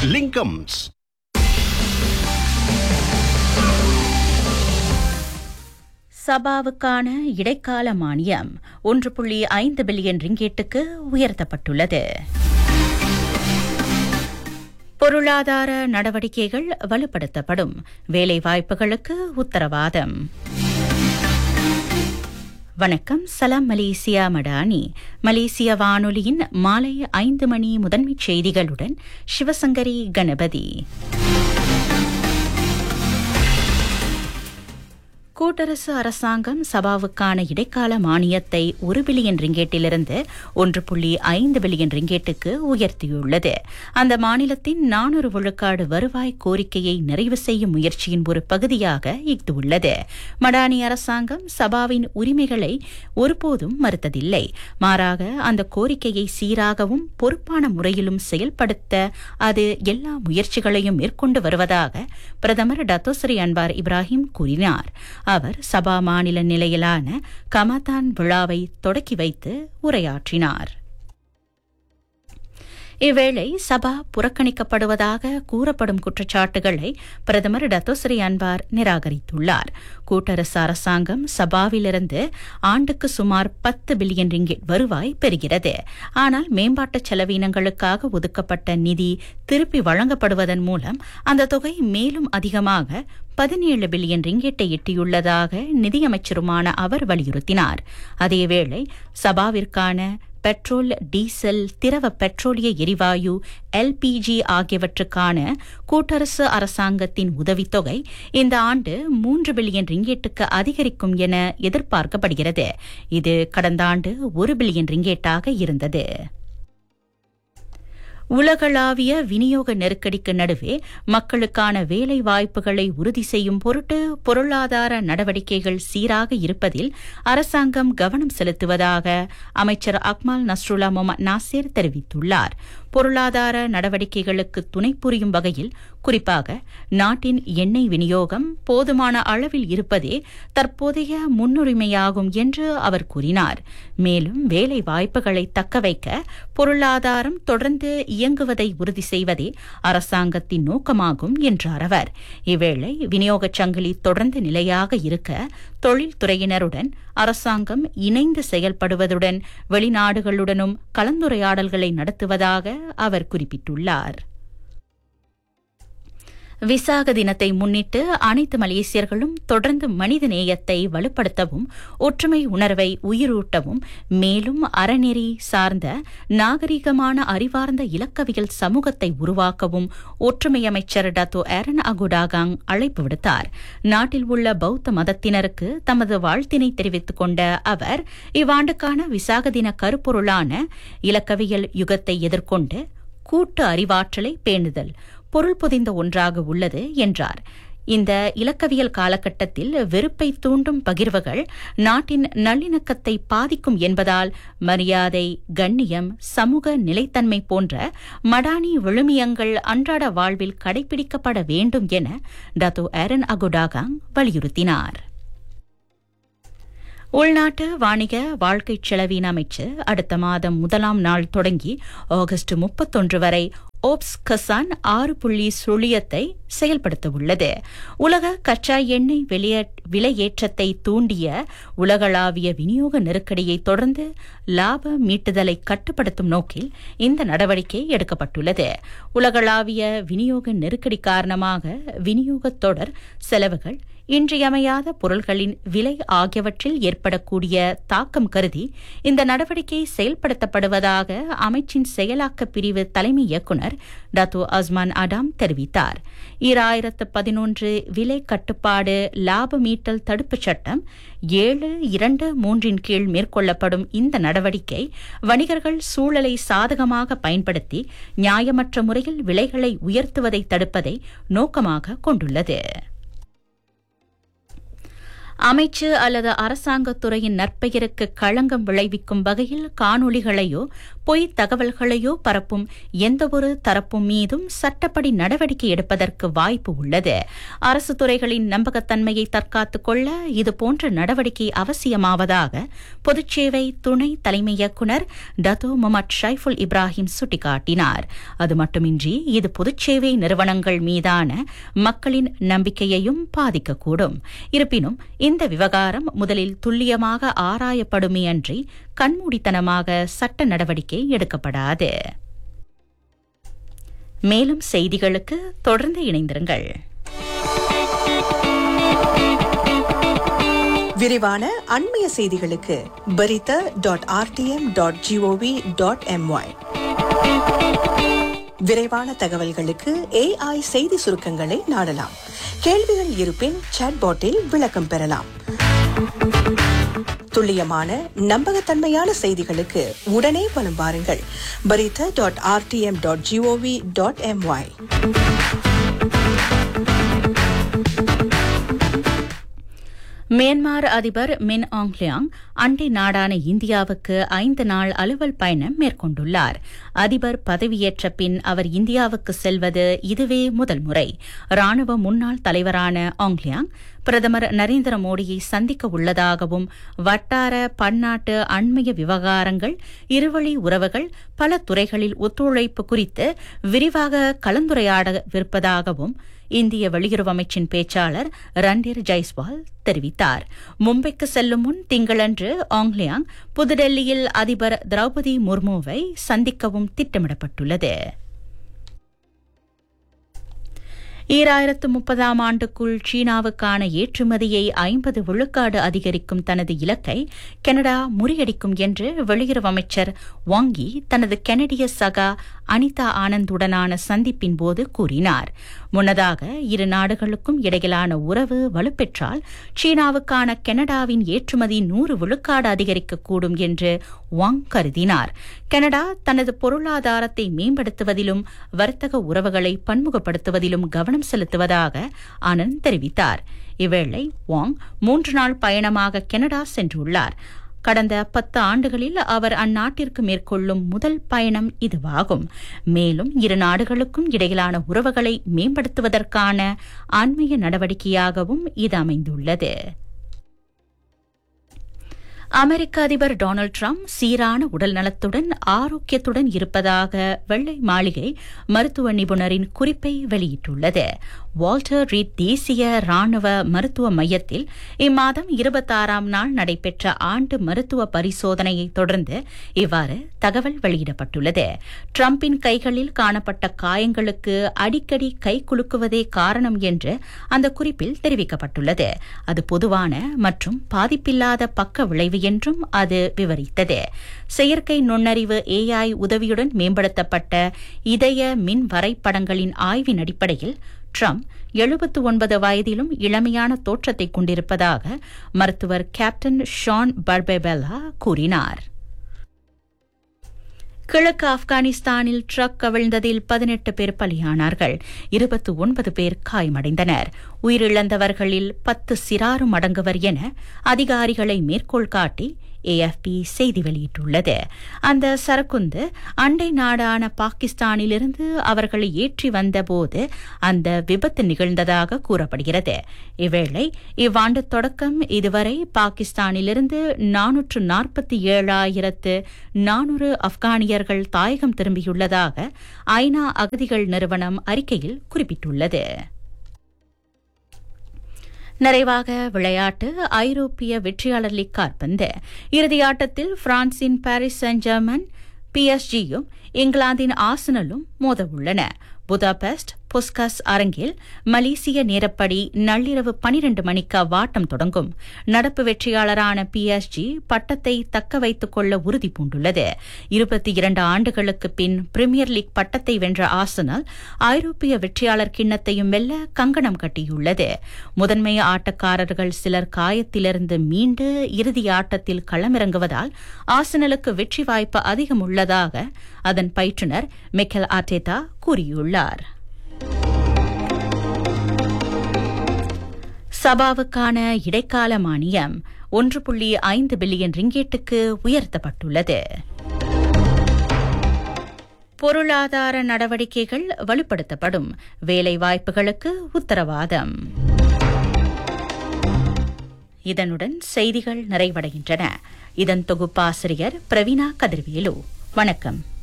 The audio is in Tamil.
லிங்கம்ஸ் சபாவுக்கான இடைக்கால மானியம் ஒன்று புள்ளி ஐந்து பில்லியன் ரிங்கேட்டுக்கு உயர்த்தப்பட்டுள்ளது பொருளாதார நடவடிக்கைகள் வலுப்படுத்தப்படும் வேலைவாய்ப்புகளுக்கு உத்தரவாதம் வணக்கம் சலாம் மலேசியா மடானி மலேசிய வானொலியின் மாலை ஐந்து மணி முதன்மைச் செய்திகளுடன் சிவசங்கரி கணபதி கூட்டரசு அரசாங்கம் சபாவுக்கான இடைக்கால மானியத்தை ஒரு பில்லியன் ரிங்கேட்டிலிருந்து ஒன்று புள்ளி ஐந்து பில்லியன் ரிங்கேட்டுக்கு உயர்த்தியுள்ளது அந்த மாநிலத்தின் நானூறு விழுக்காடு வருவாய் கோரிக்கையை நிறைவு செய்யும் முயற்சியின் ஒரு பகுதியாக இஃது உள்ளது மடானி அரசாங்கம் சபாவின் உரிமைகளை ஒருபோதும் மறுத்ததில்லை மாறாக அந்த கோரிக்கையை சீராகவும் பொறுப்பான முறையிலும் செயல்படுத்த அது எல்லா முயற்சிகளையும் மேற்கொண்டு வருவதாக பிரதமர் டத்தோஸ்ரீ அன்வார் இப்ராஹிம் கூறினார் அவர் சபா மாநில நிலையிலான கமதான் விழாவை தொடக்கி வைத்து உரையாற்றினார் இவ்வேளை சபா புறக்கணிக்கப்படுவதாக கூறப்படும் குற்றச்சாட்டுகளை பிரதமர் டத்தோஸ்ரீ அன்வார் நிராகரித்துள்ளார் கூட்டரசு அரசாங்கம் சபாவிலிருந்து ஆண்டுக்கு சுமார் பத்து பில்லியன் ரிங்கிட் வருவாய் பெறுகிறது ஆனால் மேம்பாட்டு செலவினங்களுக்காக ஒதுக்கப்பட்ட நிதி திருப்பி வழங்கப்படுவதன் மூலம் அந்த தொகை மேலும் அதிகமாக பதினேழு பில்லியன் ரிங்கெட்டை எட்டியுள்ளதாக நிதியமைச்சருமான அவர் வலியுறுத்தினார் அதேவேளை சபாவிற்கான பெட்ரோல் டீசல் திரவ பெட்ரோலிய எரிவாயு எல்பிஜி ஆகியவற்றுக்கான கூட்டரசு அரசாங்கத்தின் உதவித்தொகை இந்த ஆண்டு மூன்று பில்லியன் ரிங்கேட்டுக்கு அதிகரிக்கும் என எதிர்பார்க்கப்படுகிறது இது கடந்த ஆண்டு ஒரு பில்லியன் ரிங்கேட்டாக இருந்தது உலகளாவிய விநியோக நெருக்கடிக்கு நடுவே மக்களுக்கான வேலை வாய்ப்புகளை உறுதி செய்யும் பொருட்டு பொருளாதார நடவடிக்கைகள் சீராக இருப்பதில் அரசாங்கம் கவனம் செலுத்துவதாக அமைச்சர் அக்மால் நஸ்ருல்லா முகமது நாசேர் தெரிவித்துள்ளார் பொருளாதார நடவடிக்கைகளுக்கு துணை புரியும் வகையில் குறிப்பாக நாட்டின் எண்ணெய் விநியோகம் போதுமான அளவில் இருப்பதே தற்போதைய முன்னுரிமையாகும் என்று அவர் கூறினார் மேலும் வேலை வாய்ப்புகளை தக்கவைக்க பொருளாதாரம் தொடர்ந்து இயங்குவதை உறுதி செய்வதே அரசாங்கத்தின் நோக்கமாகும் என்றார் அவர் இவ்வேளை விநியோகச் சங்கிலி தொடர்ந்து நிலையாக இருக்க தொழில்துறையினருடன் அரசாங்கம் இணைந்து செயல்படுவதுடன் வெளிநாடுகளுடனும் கலந்துரையாடல்களை நடத்துவதாக அவர் குறிப்பிட்டுள்ளார் விசாக தினத்தை முன்னிட்டு அனைத்து மலேசியர்களும் தொடர்ந்து மனித நேயத்தை வலுப்படுத்தவும் ஒற்றுமை உணர்வை உயிரூட்டவும் மேலும் அறநெறி சார்ந்த நாகரிகமான அறிவார்ந்த இலக்கவியல் சமூகத்தை உருவாக்கவும் ஒற்றுமை அமைச்சர் டத்தோ ஏரன் அகுடாகாங் அழைப்பு விடுத்தார் நாட்டில் உள்ள பௌத்த மதத்தினருக்கு தமது வாழ்த்தினை தெரிவித்துக் கொண்ட அவர் இவ்வாண்டுக்கான விசாக தின கருப்பொருளான இலக்கவியல் யுகத்தை எதிர்கொண்டு கூட்டு அறிவாற்றலை பேணுதல் பொருள் பொதிந்த ஒன்றாக உள்ளது என்றார் இந்த இலக்கவியல் காலகட்டத்தில் வெறுப்பை தூண்டும் பகிர்வுகள் நாட்டின் நல்லிணக்கத்தை பாதிக்கும் என்பதால் மரியாதை கண்ணியம் சமூக நிலைத்தன்மை போன்ற மடானி விழுமியங்கள் அன்றாட வாழ்வில் கடைபிடிக்கப்பட வேண்டும் என டத்தோ ஏரன் அகுடாகாங் வலியுறுத்தினார் உள்நாட்டு வாணிக வாழ்க்கைச் செலவின அமைச்சு அடுத்த மாதம் முதலாம் நாள் தொடங்கி ஆகஸ்ட் முப்பத்தொன்று வரை ஓப்ஸ் கசான் ஆறு புள்ளி சுழியத்தை செயல்படுத்த உள்ளது உலக கச்சா எண்ணெய் விலையேற்றத்தை தூண்டிய உலகளாவிய விநியோக நெருக்கடியை தொடர்ந்து லாப மீட்டுதலை கட்டுப்படுத்தும் நோக்கில் இந்த நடவடிக்கை எடுக்கப்பட்டுள்ளது உலகளாவிய விநியோக நெருக்கடி காரணமாக விநியோகத் தொடர் செலவுகள் இன்றியமையாத பொருள்களின் விலை ஆகியவற்றில் ஏற்படக்கூடிய தாக்கம் கருதி இந்த நடவடிக்கை செயல்படுத்தப்படுவதாக அமைச்சின் செயலாக்க பிரிவு தலைமை இயக்குநர் டத்து அஸ்மான் அடாம் தெரிவித்தார் ஈராயிரத்து பதினொன்று விலை கட்டுப்பாடு லாப மீட்டல் தடுப்புச் சட்டம் ஏழு இரண்டு மூன்றின் கீழ் மேற்கொள்ளப்படும் இந்த நடவடிக்கை வணிகர்கள் சூழலை சாதகமாக பயன்படுத்தி நியாயமற்ற முறையில் விலைகளை உயர்த்துவதை தடுப்பதை நோக்கமாக கொண்டுள்ளது அமைச்சு அல்லது அரசாங்கத் துறையின் நற்பெயருக்கு களங்கம் விளைவிக்கும் வகையில் காணொளிகளையோ பொய் தகவல்களையோ பரப்பும் எந்தவொரு தரப்பும் மீதும் சட்டப்படி நடவடிக்கை எடுப்பதற்கு வாய்ப்பு உள்ளது அரசு துறைகளின் நம்பகத்தன்மையை தற்காத்துக் கொள்ள இதுபோன்ற நடவடிக்கை அவசியமாவதாக பொதுச்சேவை துணை தலைமை இயக்குநர் டத்தோ முகமது ஷைஃபுல் இப்ராஹிம் சுட்டிக்காட்டினார் அது மட்டுமின்றி இது பொதுச்சேவை நிறுவனங்கள் மீதான மக்களின் நம்பிக்கையையும் பாதிக்கக்கூடும் இருப்பினும் இந்த விவகாரம் முதலில் துல்லியமாக ஆராயப்படுமே அன்றி கண்மூடித்தனமாக சட்ட நடவடிக்கை எடுக்கப்படாது மேலும் செய்திகளுக்கு தொடர்ந்து இணைந்திருங்கள் விரிவான அண்மைய செய்திகளுக்கு Berita dot RTM dot gov dot my விரைவான தகவல்களுக்கு ஏஐ செய்தி சுருக்கங்களை நாடலாம் கேள்விகள் இருப்பின் சாட்பாட்டில் விளக்கம் பெறலாம் துல்லியமான நம்பகத்தன்மையான செய்திகளுக்கு உடனே வலம் வாருங்கள் Berita dot RTM dot gov dot my Myanmar அதிபர் மின் ஆங்லியாங் அண்டை நாடான இந்தியாவுக்கு ஐந்து நாள் அலுவல் பயணம் மேற்கொண்டுள்ளார் அதிபர் பதவியேற்ற பின் அவர் இந்தியாவுக்கு செல்வது இதுவே முதல் முறை ராணுவ முன்னாள் தலைவரான ஆங்லியாங் பிரதமர் நரேந்திர மோடியை சந்திக்க உள்ளதாகவும் வட்டார பன்னாட்டு அண்மைய விவகாரங்கள் இருவழி உறவுகள் பல துறைகளில் ஒத்துழைப்பு குறித்து விரிவாக கலந்துரையாடவிருப்பதாகவும் இந்திய வெளியுறவு அமைச்சின் பேச்சாளர் ரண்டீர் ஜெய்ஸ்வால் தெரிவித்தார் மும்பைக்கு செல்லும் முன் திங்களன்று ஆங்லியாங் புதுடெல்லியில் அதிபர் திரௌபதி முர்முவை சந்திக்கவும் திட்டமிடப்பட்டுள்ளது ஈராயிரத்து முப்பதாம் ஆண்டுக்குள் சீனாவுக்கான ஏற்றுமதியை ஐம்பது விழுக்காடு அதிகரிக்கும் தனது இலக்கை கனடா முறியடிக்கும் என்று வெளியுறவு அமைச்சர் வாங்கி தனது கனடிய சகா அனிதா ஆனந்துடனான சந்திப்பின் போது கூறினார் முன்னதாக இரு நாடுகளுக்கும் இடையிலான உறவு வலுப்பெற்றால் சீனாவுக்கான கனடாவின் ஏற்றுமதி நூறு விழுக்காடு அதிகரிக்கக்கூடும் என்று வாங் கருதினார் கனடா தனது பொருளாதாரத்தை மேம்படுத்துவதிலும் வர்த்தக உறவுகளை பன்முகப்படுத்துவதிலும் கவனம் செலுத்துவதாக ஆனந்த் தெரிவித்தார் இவ்வேளை வாங் மூன்று நாள் பயணமாக கனடா சென்றுள்ளார் கடந்த பத்து ஆண்டுகளில் அவர் அந்நாட்டிற்கு மேற்கொள்ளும் முதல் பயணம் இதுவாகும் மேலும் இரு நாடுகளுக்கும் இடையிலான உறவுகளை மேம்படுத்துவதற்கான ஆன்மீக நடவடிக்கையாகவும் இது அமைந்துள்ளது அமெரிக்க அதிபர் டொனால்டு டிரம்ப் சீரான உடல் நலத்துடன் ஆரோக்கியத்துடன் இருப்பதாக வெள்ளை மாளிகை மருத்துவ நிபுணரின் குறிப்பை வெளியிட்டுள்ளது வால்டர் ரீட் தேசிய ராணுவ மருத்துவ மையத்தில் இம்மாதம் இருபத்தாறாம் நாள் நடைபெற்ற ஆண்டு மருத்துவ பரிசோதனையை தொடர்ந்து இவ்வாறு தகவல் வெளியிடப்பட்டுள்ளது டிரம்பின் கைகளில் காணப்பட்ட காயங்களுக்கு அடிக்கடி கை குலுக்குவதே காரணம் என்று அந்த குறிப்பில் தெரிவிக்கப்பட்டுள்ளது அது பொதுவான மற்றும் பாதிப்பில்லாத பக்க விளைவு என்றும் அது விவரித்தது செயற்கை நுண்ணறிவு ஏஐ உதவியுடன் மேம்படுத்தப்பட்ட இதய மின் வரைபடங்களின் ஆய்வின் அடிப்படையில் ட்ரம்ப் எழுபத்து ஒன்பது வயதிலும் இளமையான தோற்றத்தை கொண்டிருப்பதாக மருத்துவர் கேப்டன் ஷான் பர்பெபெல்லா கூறினார் கிழக்கு ஆப்கானிஸ்தானில் ட்ரக் கவிழ்ந்ததில் பதினெட்டு பேர் பலியானார்கள் இருபத்தி ஒன்பது பேர் காயமடைந்தனர் உயிரிழந்தவர்களில் பத்து சிறாரும் அடங்குவர் என அதிகாரிகளை மேற்கோள் காட்டி ஏஎஃப்பி செய்தி வெளியிட்டுள்ளது அந்த சரக்குந்து அண்டை நாடான பாகிஸ்தானிலிருந்து அவர்களை ஏற்றி வந்தபோது அந்த விபத்து நிகழ்ந்ததாக கூறப்படுகிறது இவ்வேளை இவ்வாண்டு தொடக்கம் இதுவரை பாகிஸ்தானிலிருந்து நானூற்று நாற்பத்தி ஏழாயிரத்து நானூறு ஆப்கானியர்கள் தாயகம் திரும்பியுள்ளதாக ஐநா அகதிகள் நிறுவனம் அறிக்கையில் குறிப்பிட்டுள்ளது நிறைவாக விளையாட்டு ஐரோப்பிய வெற்றியாளர் லீக் கால்பந்து இறுதி ஆட்டத்தில் பிரான்சின் பாரிஸ் சென்ட் ஜெர்மன் பிஎஸ்ஜியும் இங்கிலாந்தின் ஆசனலும் மோதவுள்ளன புதாபெஸ்ட் புஸ்கஸ் அரங்கில் மலேசிய நேரப்படி நள்ளிரவு பனிரண்டு மணிக்கு அவ்வாட்டம் தொடங்கும் நடப்பு வெற்றியாளரான பிஎஸ்ஜி பட்டத்தை தக்க வைத்துக் கொள்ள உறுதி பூண்டுள்ளது இருபத்தி இரண்டு ஆண்டுகளுக்கு பின் பிரீமியர் லீக் பட்டத்தை வென்ற ஆசனல் ஐரோப்பிய வெற்றியாளர் கிண்ணத்தையும் வெல்ல கங்கணம் கட்டியுள்ளது முதன்மை ஆட்டக்காரர்கள் சிலர் காயத்திலிருந்து மீண்டு இறுதி ஆட்டத்தில் களமிறங்குவதால் ஆசனலுக்கு வெற்றி வாய்ப்பு அதிகம் உள்ளதாக அதன் பயிற்றுநர் மிக்கல் ஆர்டேட்டா கூறியுள்ளார் சபாவுக்கான இடைக்கால மானியம் ஒன்று புள்ளி ஐந்து பில்லியன் ரிங்கேட்டுக்கு உயர்த்தப்பட்டுள்ளது பொருளாதார நடவடிக்கைகள் வலுப்படுத்தப்படும் வேலைவாய்ப்புகளுக்கு உத்தரவாதம் இதனுடன் செய்திகள் நிறைவடைகின்றன இதன் தொகுப்பாசிரியர் பிரவீனா கதிர்வேலு வணக்கம்